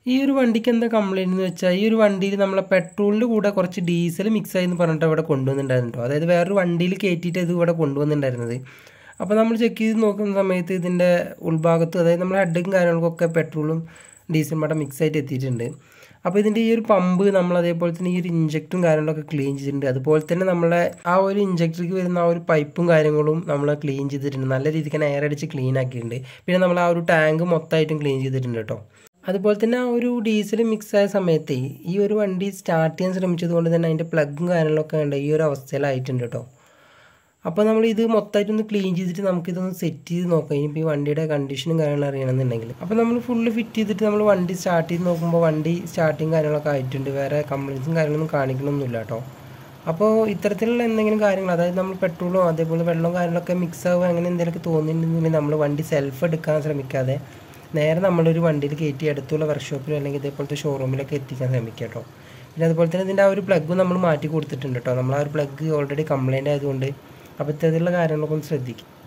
ഈ ഒരു വണ്ടിക്ക് എന്താ കംപ്ലൈൻറ്റ് എന്ന് വെച്ചാൽ ഈ ഒരു വണ്ടിയിൽ നമ്മളെ പെട്രോളിൻ്റെ കൂടെ കുറച്ച് ഡീസൽ മിക്സ് ആയി എന്ന് പറഞ്ഞിട്ട് ഇവിടെ കൊണ്ടുവന്നിട്ടുണ്ടായിരുന്നു കേട്ടോ അതായത് വേറൊരു വണ്ടിയിൽ കയറ്റിയിട്ട് ഇത് ഇവിടെ കൊണ്ടുവന്നിട്ടുണ്ടായിരുന്നത് അപ്പോൾ നമ്മൾ ചെക്ക് ചെയ്ത് നോക്കുന്ന സമയത്ത് ഇതിൻ്റെ ഉൾഭാഗത്ത് അതായത് നമ്മുടെ ഹെഡും കാര്യങ്ങൾക്കൊക്കെ പെട്രോളും ഡീസലും ഇവിടെ മിക്സ് ആയിട്ട് എത്തിയിട്ടുണ്ട് അപ്പോൾ ഇതിൻ്റെ ഈ ഒരു പമ്പ് നമ്മൾ അതേപോലെ തന്നെ ഈ ഒരു ഇഞ്ചക്ടറും കാര്യങ്ങളൊക്കെ ക്ലീൻ ചെയ്തിട്ടുണ്ട് അതുപോലെ തന്നെ നമ്മളെ ആ ഒരു ഇഞ്ചക്ടർക്ക് വരുന്ന ആ ഒരു പൈപ്പും കാര്യങ്ങളും നമ്മൾ ക്ലീൻ ചെയ്തിട്ടുണ്ട് നല്ല രീതിക്ക് തന്നെ എയർ അടിച്ച് ക്ലീൻ ആക്കിയിട്ടുണ്ട് പിന്നെ നമ്മൾ ആ ഒരു ടാങ്ക് മൊത്തമായിട്ടും ക്ലീൻ ചെയ്തിട്ടുണ്ട് കേട്ടോ അതുപോലെ തന്നെ ആ ഒരു ഡീസൽ മിക്സ് ആയ സമയത്ത് ഈ ഒരു വണ്ടി സ്റ്റാർട്ട് ചെയ്യാൻ ശ്രമിച്ചത് കൊണ്ട് തന്നെ അതിൻ്റെ പ്ലഗും കാര്യങ്ങളൊക്കെ ഉണ്ട് ഈ ഒരു അവസ്ഥയിലായിട്ടുണ്ട് കേട്ടോ അപ്പോൾ നമ്മൾ ഇത് മൊത്തമായിട്ടൊന്ന് ക്ലീൻ ചെയ്തിട്ട് നമുക്കിതൊന്ന് സെറ്റ് ചെയ്ത് നോക്കാം ഇനിയിപ്പോൾ ഈ വണ്ടിയുടെ കണ്ടീഷനും കാര്യങ്ങളും അറിയണമെന്നുണ്ടെങ്കിൽ അപ്പോൾ നമ്മൾ ഫുള്ള് ഫിറ്റ് ചെയ്തിട്ട് നമ്മൾ വണ്ടി സ്റ്റാർട്ട് ചെയ്ത് നോക്കുമ്പോൾ വണ്ടി സ്റ്റാർട്ടിങ് കാര്യങ്ങളൊക്കെ ആയിട്ടുണ്ട് വേറെ കംപ്ലയിൻസും കാര്യങ്ങളൊന്നും കാണിക്കണമൊന്നുമില്ല കേട്ടോ അപ്പോൾ ഇത്തരത്തിലുള്ള എന്തെങ്കിലും കാര്യങ്ങൾ അതായത് നമ്മൾ പെട്രോളോ അതേപോലെ വെള്ളവും കാര്യങ്ങളൊക്കെ മിക്സ് ആവുക അങ്ങനെ എന്തെങ്കിലുമൊക്കെ തോന്നിയിട്ടുണ്ടെങ്കിൽ നമ്മൾ വണ്ടി സെൽഫ് എടുക്കാൻ ശ്രമിക്കാതെ നേരെ നമ്മളൊരു വണ്ടിയിൽ കയറ്റി അടുത്തുള്ള വർക്ക്ഷോപ്പിലോ അല്ലെങ്കിൽ ഇതേപോലത്തെ ഷോറൂമിലൊക്കെ എത്തിക്കാൻ ശ്രമിക്കുക കേട്ടോ പിന്നെ അതുപോലെ തന്നെ ഇതിൻ്റെ ആ ഒരു പ്ലഗ് നമ്മൾ മാറ്റി കൊടുത്തിട്ടുണ്ട് കേട്ടോ നമ്മൾ ആ ഒരു പ്ലഗ് ഓൾറെഡി കംപ്ലൈൻ്റ് ആയതുകൊണ്ട് അപ്പോൾ ഇത്തരത്തിലുള്ള കാര്യങ്ങളൊക്കെ ഒന്ന് ശ്രദ്ധിക്കും